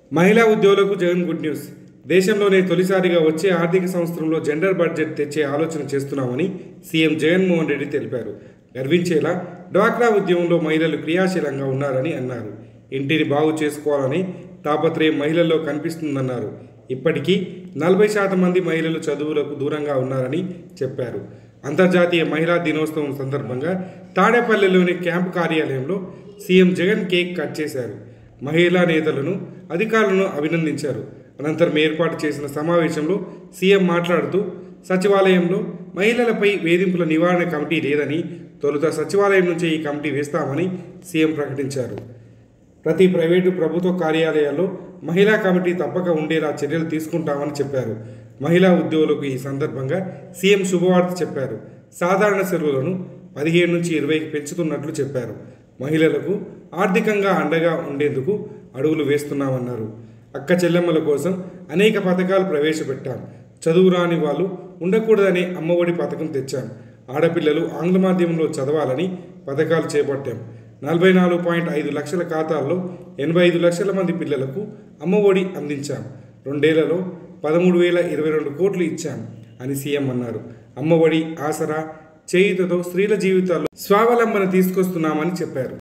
మహిళా ఉద్యోగులకు Jagan good news దేశంలోనే తొలిసారిగా వచ్చే ఆర్థిక సంవత్సరంలో జెండర్ బడ్జెట్ తెచ్చే ఆలోచన చేస్తున్నామని సీఎం జగన్మోహన్ రెడ్డి తెలిపారు గర్వించేలా డ్వాక్రా ఉద్యమంలో మహిళలు క్రియాశీలంగా ఉన్నారని అన్నారు ఇంటిని బాగు చేసుకోవాలని తాపత్రయం మహిళల్లో కనిపిస్తుందన్నారు ఇప్పటికీ నలభై శాతం మంది మహిళలు చదువులకు దూరంగా ఉన్నారని చెప్పారు అంతర్జాతీయ మహిళా దినోత్సవం సందర్భంగా తాడేపల్లిలోని క్యాంపు కార్యాలయంలో సీఎం జగన్ కేక్ కట్ చేశారు మహిళా నేతలను అధికారులను అభినందించారు అనంతరం ఏర్పాటు చేసిన సమావేశంలో సీఎం మాట్లాడుతూ సచివాలయంలో మహిళలపై వేధింపుల నివారణ కమిటీ లేదని తొలుత సచివాలయం నుంచే ఈ కమిటీ వేస్తామని సీఎం ప్రకటించారు ప్రతి ప్రైవేటు ప్రభుత్వ కార్యాలయాల్లో మహిళా కమిటీ తప్పక ఉండేలా చర్యలు తీసుకుంటామని చెప్పారు మహిళా ఉద్యోగులకు ఈ సందర్భంగా సీఎం శుభవార్త చెప్పారు సాధారణ సెలవులను పదిహేను నుంచి ఇరవైకి పెంచుతున్నట్లు చెప్పారు మహిళలకు ఆర్థికంగా అండగా ఉండేందుకు అడుగులు వేస్తున్నామన్నారు అక్క చెల్లెమ్మల కోసం అనేక పథకాలు ప్రవేశపెట్టాం చదువు రాని వాళ్ళు ఉండకూడదనే అమ్మఒడి పథకం తెచ్చాం ఆడపిల్లలు ఆంగ్ల మాధ్యమంలో చదవాలని పథకాలు చేపట్టాం నలభై నాలుగు పాయింట్ ఐదు లక్షల ఖాతాల్లో ఎనభై ఐదు లక్షల మంది పిల్లలకు అమ్మఒడి అందించాం రెండేళ్లలో పదమూడు వేల ఇరవై రెండు కోట్లు ఇచ్చాం అని సీఎం అన్నారు అమ్మఒడి ఆసరా చేయుతతో స్త్రీల జీవితాల్లో స్వావలంబన తీసుకొస్తున్నామని చెప్పారు